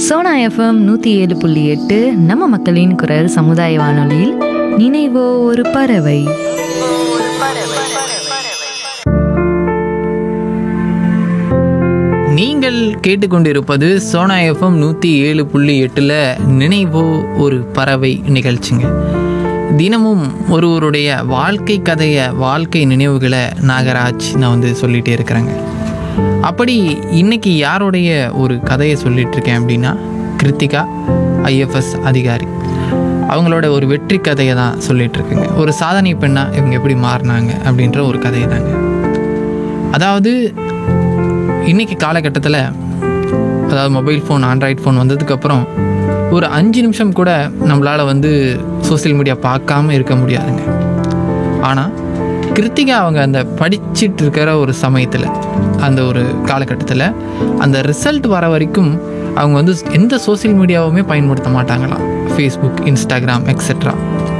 Sona FM நூற்றி ஏழு புள்ளி எட்டு நம்ம மக்களின் குரல் சமுதாய வானொலியில் நினைவோ ஒரு பறவை நீங்கள் கேட்டுக்கொண்டிருப்பது சோனா எஃப்எம் நூற்றி ஏழு புள்ளி எட்டில் நினைவோ ஒரு பறவை நிகழ்ச்சிங்க தினமும் ஒருவருடைய வாழ்க்கை கதையை வாழ்க்கை நினைவுகளை நாகராஜ் நான் வந்து சொல்லிகிட்டே இருக்கிறேங்க அப்படி இன்னைக்கு யாருடைய ஒரு கதையை சொல்லிட்டு இருக்கேன் அப்படின்னா கிருத்திகா ஐஎஃப்எஸ் அதிகாரி அவங்களோட ஒரு வெற்றி கதையை தான் சொல்லிட்டு இருக்கேங்க ஒரு சாதனை பெண்ணாக இவங்க எப்படி மாறினாங்க அப்படின்ற ஒரு கதையை தாங்க அதாவது இன்னைக்கு காலகட்டத்தில் அதாவது மொபைல் ஃபோன் ஆண்ட்ராய்ட் ஃபோன் வந்ததுக்கப்புறம் ஒரு அஞ்சு நிமிஷம் கூட நம்மளால் வந்து சோஷியல் மீடியா பார்க்காம இருக்க முடியாதுங்க ஆனால் கிருத்திகா அவங்க அந்த படிச்சிட்டு இருக்கிற ஒரு சமயத்தில் அந்த ஒரு காலகட்டத்தில் அந்த ரிசல்ட் வர வரைக்கும் அவங்க வந்து எந்த சோஷியல் மீடியாவுமே பயன்படுத்த மாட்டாங்களாம் ஃபேஸ்புக் இன்ஸ்டாகிராம் எக்ஸெட்ரா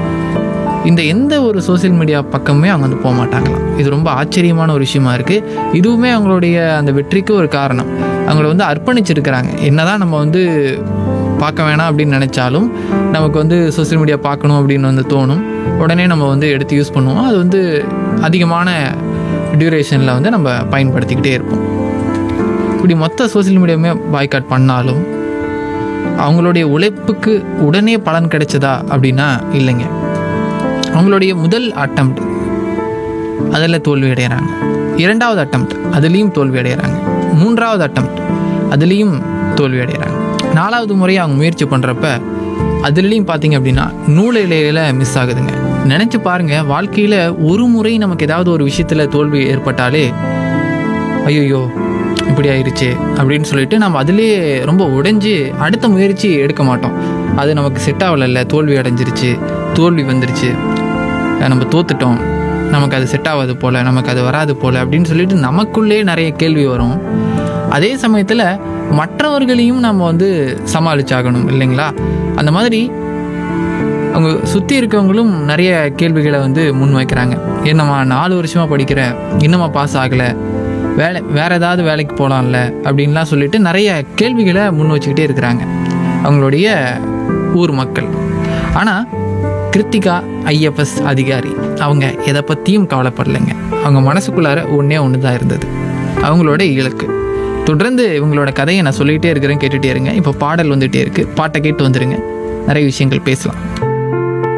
இந்த எந்த ஒரு சோஷியல் மீடியா பக்கமே அவங்க வந்து போக மாட்டாங்களாம் இது ரொம்ப ஆச்சரியமான ஒரு விஷயமா இருக்குது இதுவுமே அவங்களுடைய அந்த வெற்றிக்கு ஒரு காரணம் அவங்கள வந்து அர்ப்பணிச்சிருக்கிறாங்க என்னதான் நம்ம வந்து பார்க்க வேணாம் அப்படின்னு நினச்சாலும் நமக்கு வந்து சோஷியல் மீடியா பார்க்கணும் அப்படின்னு வந்து தோணும் உடனே நம்ம வந்து எடுத்து யூஸ் பண்ணுவோம் அது வந்து அதிகமான டியூரேஷனில் வந்து நம்ம பயன்படுத்திக்கிட்டே இருப்போம் இப்படி மொத்த சோஷியல் மீடியாவுமே பாய்காட் பண்ணாலும் அவங்களுடைய உழைப்புக்கு உடனே பலன் கிடைச்சதா அப்படின்னா இல்லைங்க அவங்களுடைய முதல் அட்டம்ப்ட் அதில் தோல்வி அடைகிறாங்க இரண்டாவது அட்டம்ப்ட் அதுலேயும் தோல்வி அடைகிறாங்க மூன்றாவது அட்டம்ப்ட் அதுலேயும் தோல்வி அடைகிறாங்க நாலாவது முறை அவங்க முயற்சி பண்ணுறப்ப அதுலேயும் பார்த்தீங்க அப்படின்னா நூல் இலையில மிஸ் ஆகுதுங்க நினச்சி பாருங்கள் வாழ்க்கையில் ஒரு முறை நமக்கு ஏதாவது ஒரு விஷயத்தில் தோல்வி ஏற்பட்டாலே ஐயோ இப்படி ஆயிடுச்சு அப்படின்னு சொல்லிட்டு நம்ம அதிலே ரொம்ப உடைஞ்சு அடுத்த முயற்சி எடுக்க மாட்டோம் அது நமக்கு செட் ஆகலைல்ல தோல்வி அடைஞ்சிருச்சு தோல்வி வந்துருச்சு அஹ் நம்ம தோத்துட்டோம் நமக்கு அது செட் ஆகாது போல் நமக்கு அது வராது போல் அப்படின்னு சொல்லிட்டு நமக்குள்ளே நிறைய கேள்வி வரும் அதே சமயத்தில் மற்றவர்களையும் நம்ம வந்து சமாளிச்சாகணும் இல்லைங்களா அந்த மாதிரி அவங்க சுற்றி இருக்கவங்களும் நிறைய கேள்விகளை வந்து முன் வைக்கிறாங்க என்னம்மா நாலு வருஷமாக படிக்கிற இன்னுமா பாஸ் ஆகலை வேலை வேற ஏதாவது வேலைக்கு போகலாம்ல அப்படின்லாம் சொல்லிட்டு நிறைய கேள்விகளை முன் வச்சுக்கிட்டே இருக்கிறாங்க அவங்களுடைய ஊர் மக்கள் ஆனால் கிருத்திகா ஐஎஃப்எஸ் அதிகாரி அவங்க எதை பற்றியும் கவலைப்படலைங்க அவங்க மனசுக்குள்ளார ஒன்றே ஒன்று தான் இருந்தது அவங்களோட இலக்கு தொடர்ந்து இவங்களோட கதையை நான் சொல்லிகிட்டே இருக்கிறேன் கேட்டுகிட்டே இருங்க இப்போ பாடல் வந்துகிட்டே இருக்குது பாட்டை கேட்டு வந்துடுங்க நிறைய விஷயங்கள் பேசலாம்